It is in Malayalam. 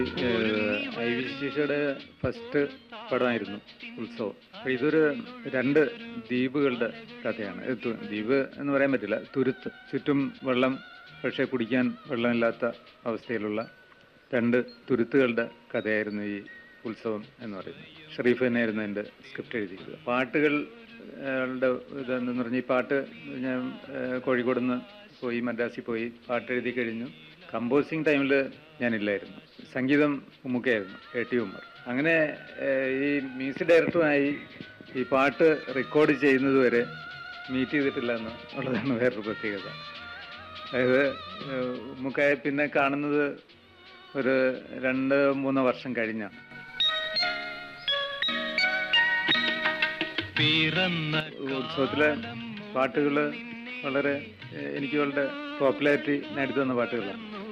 ഐ വി ശിശയുടെ ഫസ്റ്റ് പടമായിരുന്നു ഉത്സവം അപ്പൊ ഇതൊരു രണ്ട് ദ്വീപുകളുടെ കഥയാണ് ഇത് തു- ദ്വീപ് എന്ന് പറയാൻ പറ്റില്ല തുരുത്ത് ചുറ്റും വെള്ളം പക്ഷേ കുടിക്കാൻ വെള്ളമില്ലാത്ത അവസ്ഥയിലുള്ള രണ്ട് തുരുത്തുകളുടെ കഥയായിരുന്നു ഈ ഉത്സവം എന്ന് പറയുന്നത് ഷെറീഫ് തന്നെയായിരുന്നു എൻ്റെ സ്ക്രിപ്റ്റ് എഴുതിയത് പാട്ടുകൾ ളുടെ ഇതെന്ന് പറഞ്ഞാൽ ഈ പാട്ട് ഞാൻ ഏഹ്, കോഴിക്കോട് നിന്ന് പോയി മദ്രാസിൽ പോയി പാട്ട് എഴുതി കഴിഞ്ഞു കമ്പോസിങ് ടൈമിൽ ഞാനില്ലായിരുന്നു സംഗീതം ഉമ്മുക്കയായിരുന്നു എ ടി ഉമ്മർ അങ്ങനെ ഏഹ്, ഈ മ്യൂസിക് ഡയറക്ടറുമായി ഈ പാട്ട് റെക്കോർഡ് ചെയ്യുന്നത് വരെ മീറ്റ് ചെയ്തിട്ടില്ല എന്ന് ഉള്ളതാണ് വേറൊരു പ്രത്യേകത അതായത് ഏഹ്, ഉമ്മുക്കയെ പിന്നെ കാണുന്നത് ഒരു രണ്ട് മൂന്ന് വർഷം കഴിഞ്ഞാണ് ഉത്സവത്തിലെ പാട്ടുകൾ വളരെ ഏഹ്, എനിക്ക് വളരെ പോപ്പുലാരിറ്റി നേടിത്തന്ന പാട്ടുകളാണ്